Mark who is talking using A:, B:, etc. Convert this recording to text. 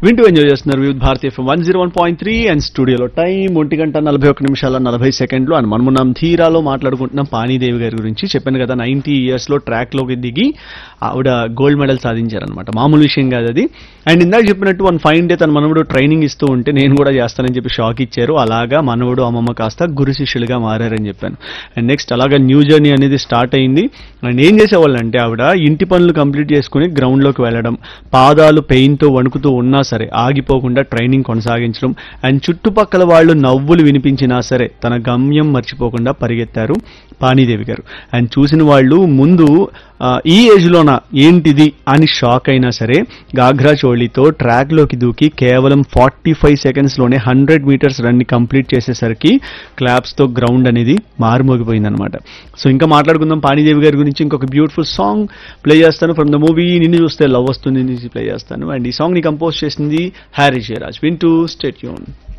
A: వింటూ ఎంజాయ్ చేస్తున్నారు వివిధ భారతీయ FM one zero one point three and స్టూడియోలో టైం ఒంటి గంట నలభై ఒక్క నిమిషాల నలభై సెకండ్లు అండ్ మనమున్నాం ధీరాలో మాట్లాడుకుంటున్నాం పానీదేవి గారి గురించి చెప్పాను కదా నైన్టీ ఇయర్స్ లో ట్రాక్ లోకి దిగి ఆవిడ గోల్డ్ మెడల్ సాధించారనమాట మామూలు విషయం కాదు అది అండ్ ఇందాక చెప్పినట్టు వన్ ఫైన్ డే తన మనవడు ట్రైనింగ్ ఇస్తూ ఉంటే నేను కూడా చేస్తానని చెప్పి షాక్ ఇచ్చారు అలాగా మనవడు అమ్మమ్మ కాస్త గురు శిష్యులుగా మారారని చెప్పాను అండ్ నెక్స్ట్ అలాగా న్యూ జర్నీ అనేది స్టార్ట్ అయింది అండ్ ఏం చేసేవాళ్ళు అంటే ఆవిడ ఇంటి పనులు కంప్లీట్ చేసుకుని గ్రౌండ్ లోకి వెళ్ళడం పాదాలు పెయిన్ తో వణుకుతూ ఉన్నా సరే ఆగిపోకుండా ట్రైనింగ్ కొనసాగించడం అండ్ చుట్టుపక్కల వాళ్ళు నవ్వులు వినిపించినా సరే తన గమ్యం మర్చిపోకుండా పరిగెత్తారు పానీదేవి గారు అండ్ చూసిన వాళ్ళు ముందు ఆ, ఈ ఏజ్ లోన ఏంటిది అని షాక్ అయినా సరే గాఘ్రా చోళీతో ట్రాక్ లోకి దూకి కేవలం ఫార్టీ ఫైవ్ సెకండ్స్ లోనే హండ్రెడ్ మీటర్స్ రన్ ని కంప్లీట్ చేసేసరికి క్లాప్స్ తో గ్రౌండ్ అనేది మారుమోగిపోయింది అనమాట సో ఇంకా మాట్లాడుకుందాం పానీదేవి గారి గురించి ఇంకొక బ్యూటిఫుల్ సాంగ్ ప్లే చేస్తాను from the movie Ninnu Chusthe love వస్తుంది నుంచి ప్లే చేస్తాను అండ్ ఈ సాంగ్ ని కంపోజ్ చేసింది హ్యారీ జయరాజ్ వింటూ స్టేట్ యూన్